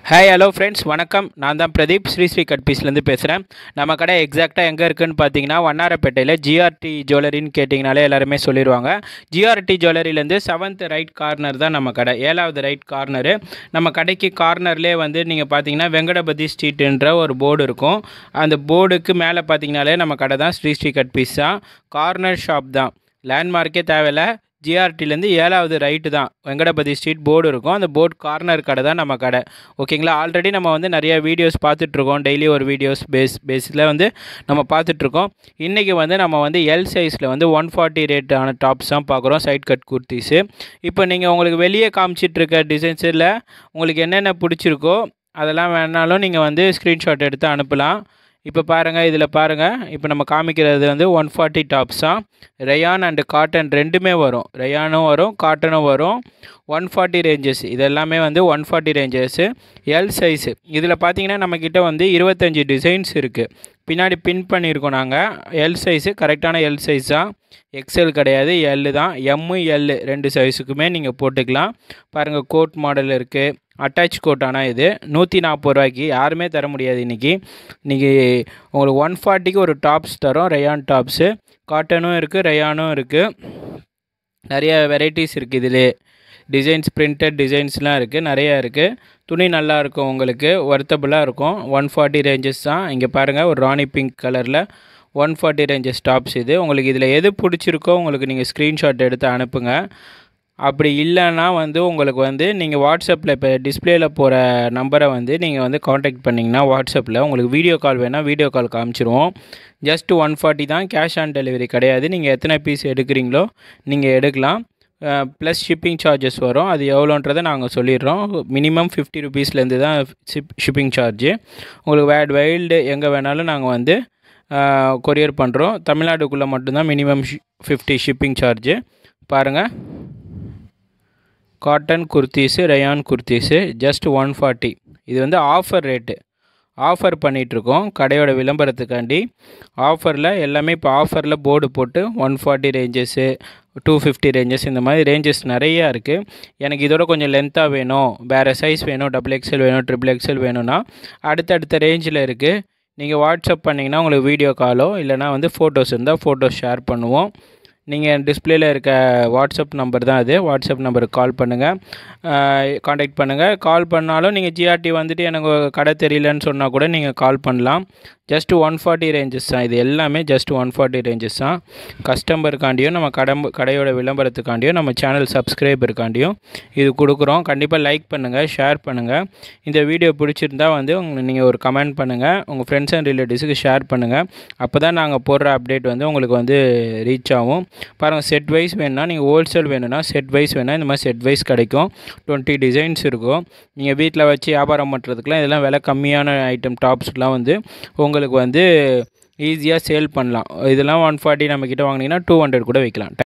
hi hello friends வணக்கம் நான் தான் பிரதீப் ஸ்ரீ ஸ்ரீ கட் பீஸ்லேருந்து பேசுகிறேன் நம்ம கடை எக்ஸாக்டாக எங்கே இருக்குன்னு பார்த்தீங்கன்னா வண்ணாரப்பேட்டையில் ஜிஆர்டி ஜுவல்லரின்னு கேட்டிங்கனாலே எல்லாருமே சொல்லிடுவாங்க ஜிஆர்டி ஜுவல்லரியிலேருந்து செவன்த் ரைட் கார்னர் தான் நம்ம கடை ஏழாவது ரைட் கார்னரு நம்ம கடைக்கு கார்னர்லேயே வந்து நீங்கள் பார்த்தீங்கன்னா வெங்கடபதி ஸ்ட்ரீட்டுன்ற ஒரு போர்டு இருக்கும் அந்த போர்டுக்கு மேலே பார்த்தீங்கனாலே நம்ம கடை தான் ஸ்ரீ ஸ்ரீ கட் பீஸ் தான் கார்னர் ஷாப் தான் லேண்ட்மார்க்கே தேவையில்ல ஜிஆர்டிலேருந்து ஏழாவது ரைட்டு தான் வெங்கடபதி ஸ்ட்ரீட் போர்டு இருக்கும் அந்த போர்டு கார்னர் கடை தான் நம்ம கடை ஓகேங்களா ஆல்ரெடி நம்ம வந்து நிறைய வீடியோஸ் பார்த்துட்ருக்கோம் டெய்லி ஒரு வீடியோஸ் பேஸ் பேஸில் வந்து நம்ம பார்த்துட்ருக்கோம் இன்றைக்கி வந்து நம்ம வந்து எல் சைஸில் வந்து ஒன் ஃபார்ட்டி ரேட்டான டாப்ஸ் தான் பார்க்குறோம் சைட் கட் குர்த்திஸு இப்போ நீங்கள் உங்களுக்கு வெளியே காமிச்சிட்ருக்க டிசைன்ஸில் உங்களுக்கு என்னென்ன பிடிச்சிருக்கோ அதெல்லாம் வேணாலும் நீங்கள் வந்து ஸ்க்ரீன்ஷாட் எடுத்து அனுப்பலாம் இப்போ பாருங்கள் இதில் பாருங்கள் இப்போ நம்ம காமிக்கிறது வந்து ஒன் ஃபார்ட்டி டாப்ஸ் தான் ரயான் அண்டு காட்டன் ரெண்டுமே வரும் ரயானும் வரும் காட்டனும் வரும் ஒன் ஃபார்ட்டி ரேஞ்சஸ் இது எல்லாமே வந்து one forty ranges L size இதில் பார்த்தீங்கன்னா நம்மக்கிட்ட வந்து இருபத்தஞ்சி டிசைன்ஸ் இருக்குது பின்னாடி பின் பண்ணியிருக்கோம் நாங்கள் எல் சைஸு கரெக்டான எல் சைஸ் தான் எக்ஸ்எல் கிடையாது எல் தான் எம்மு எல் ரெண்டு சைஸுக்குமே நீங்கள் போட்டுக்கலாம் பாருங்கள் கோட் மாடல் இருக்குது அட்டாச் கோட் ஆனால் இது நூற்றி நாற்பது ரூபாய்க்கு யாருமே தர முடியாது இன்றைக்கி இன்றைக்கி உங்களுக்கு ஒன் ஃபார்ட்டிக்கு ஒரு டாப்ஸ் தரோம் ரயான் டாப்ஸு காட்டனும் இருக்குது ரயானும் இருக்குது நிறைய வெரைட்டிஸ் இருக்குது இதில் டிசைன்ஸ் பிரிண்டட் டிசைன்ஸ்லாம் இருக்குது நிறையா இருக்குது துணி நல்லா இருக்கும் உங்களுக்கு ஒர்த்தபுளாக இருக்கும் ஒன் ஃபார்ட்டி ரேஞ்சஸ் தான் இங்கே பாருங்கள் ஒரு ராணி பிங்க் கலரில் ஒன் ஃபார்ட்டி ரேஞ்சஸ் டாப்ஸ் இது உங்களுக்கு இதில் எது பிடிச்சிருக்கோ உங்களுக்கு நீங்கள் ஸ்க்ரீன்ஷாட் எடுத்து அனுப்புங்க அப்படி இல்லைன்னா வந்து உங்களுக்கு வந்து நீங்கள் வாட்ஸ்அப்பில் இப்போ டிஸ்பிளேயில் போகிற நம்பரை வந்து நீங்கள் வந்து காண்டாக்ட் பண்ணிங்கன்னா வாட்ஸ்அப்பில் உங்களுக்கு வீடியோ கால் வேணால் வீடியோ கால் காமிச்சிருவோம் ஜஸ்ட் ஒன் ஃபார்ட்டி தான் கேஷ் ஆன் டெலிவரி கிடையாது நீங்கள் எத்தனை பீஸ் எடுக்கிறீங்களோ நீங்கள் எடுக்கலாம் ப்ளஸ் ஷிப்பிங் சார்ஜஸ் வரும் அது எவ்வளோன்றதை நாங்கள் சொல்லிடுறோம் மினிமம் ஃபிஃப்டி ருபீஸ்லேருந்து தான் ஷிப் ஷிப்பிங் சார்ஜு உங்களுக்கு வேர்ல்டு வைல்டு எங்கே வேணாலும் நாங்கள் வந்து கொரியர் பண்ணுறோம் தமிழ்நாட்டுக்குள்ளே மட்டும்தான் மினிமம் ஃபிஃப்டி ஷிப்பிங் சார்ஜு பாருங்கள் cotton kurtis rayon kurtis just one forty இது வந்து ஆஃபர் ரேட்டு ஆஃபர் பண்ணிகிட்ருக்கோம் கடையோட விளம்பரத்துக்காண்டி ஆஃபரில் எல்லாமே இப்போ ஆஃபரில் போர்டு போட்டு one forty ranges two fifty ranges இந்த மாதிரி ரேஞ்சஸ் நிறையா இருக்குது எனக்கு இதோட கொஞ்சம் லென்த்தாக வேணும் வேறு சைஸ் வேணும் டபுள் எக்ஸல் வேணும் ட்ரிபிள் எக்ஸல் வேணும்னா அடுத்தடுத்த ரேஞ்சில் இருக்குது நீங்கள் வாட்ஸ்அப் பண்ணிங்கன்னா உங்களுக்கு வீடியோ காலோ இல்லைனா வந்து ஃபோட்டோஸ் இருந்தால் ஃபோட்டோஸ் ஷேர் பண்ணுவோம் நீங்கள் டிஸ்பிளேயில் இருக்க வாட்ஸ்அப் நம்பர் தான் அது வாட்ஸ்அப் நம்பருக்கு கால் பண்ணுங்கள் காண்டாக்ட் பண்ணுங்கள் கால் பண்ணாலும் நீங்கள் ஜிஆர்டி வந்துட்டு எனக்கு கடை தெரியலன்னு சொன்னால் கூட நீங்கள் கால் பண்ணலாம் ஜஸ்ட் ஒன் ஃபார்ட்டி ரேஞ்சஸ் தான் இது எல்லாமே ஜஸ்ட் ஒன் ஃபார்ட்டி ரேஞ்சஸ் தான் கஸ்டமருக்காண்டியும் நம்ம கடை கடையோட விளம்பரத்துக்காண்டியும் நம்ம சேனல் சப்ஸ்கிரைபருக்காண்டியும் இது கொடுக்குறோம் கண்டிப்பாக லைக் பண்ணுங்கள் ஷேர் பண்ணுங்கள் இந்த வீடியோ பிடிச்சிருந்தா வந்து உங்க நீங்கள் ஒரு கமெண்ட் பண்ணுங்கள் உங்கள் ஃப்ரெண்ட்ஸ் அண்ட் ரிலேட்டிவ்ஸுக்கு ஷேர் பண்ணுங்கள் அப்போ தான் நாங்கள் போடுற அப்டேட் வந்து உங்களுக்கு வந்து ரீச் ஆகும் பாருங்கள் செட் வைஸ் வேணும்னா நீங்கள் ஹோல்சேல் வேணும்னா செட் வைஸ் வேணால் இந்த மாதிரி செட் வைஸ் கிடைக்கும் டுவெண்ட்டி டிசைன்ஸ் இருக்கும் நீங்கள் வீட்டில் வச்சு வியாபாரம் பண்ணுறதுக்குலாம் இதெல்லாம் விலை கம்மியான ஐட்டம் டாப்ஸ்லாம் வந்து உங்களுக்கு வந்து ஈஸியாக சேல் பண்ணலாம் இதெல்லாம் ஒன் ஃபார்ட்டி நம்மக்கிட்ட வாங்கினீங்கன்னா டூ ஹண்ட்ரட் கூட வைக்கலாம்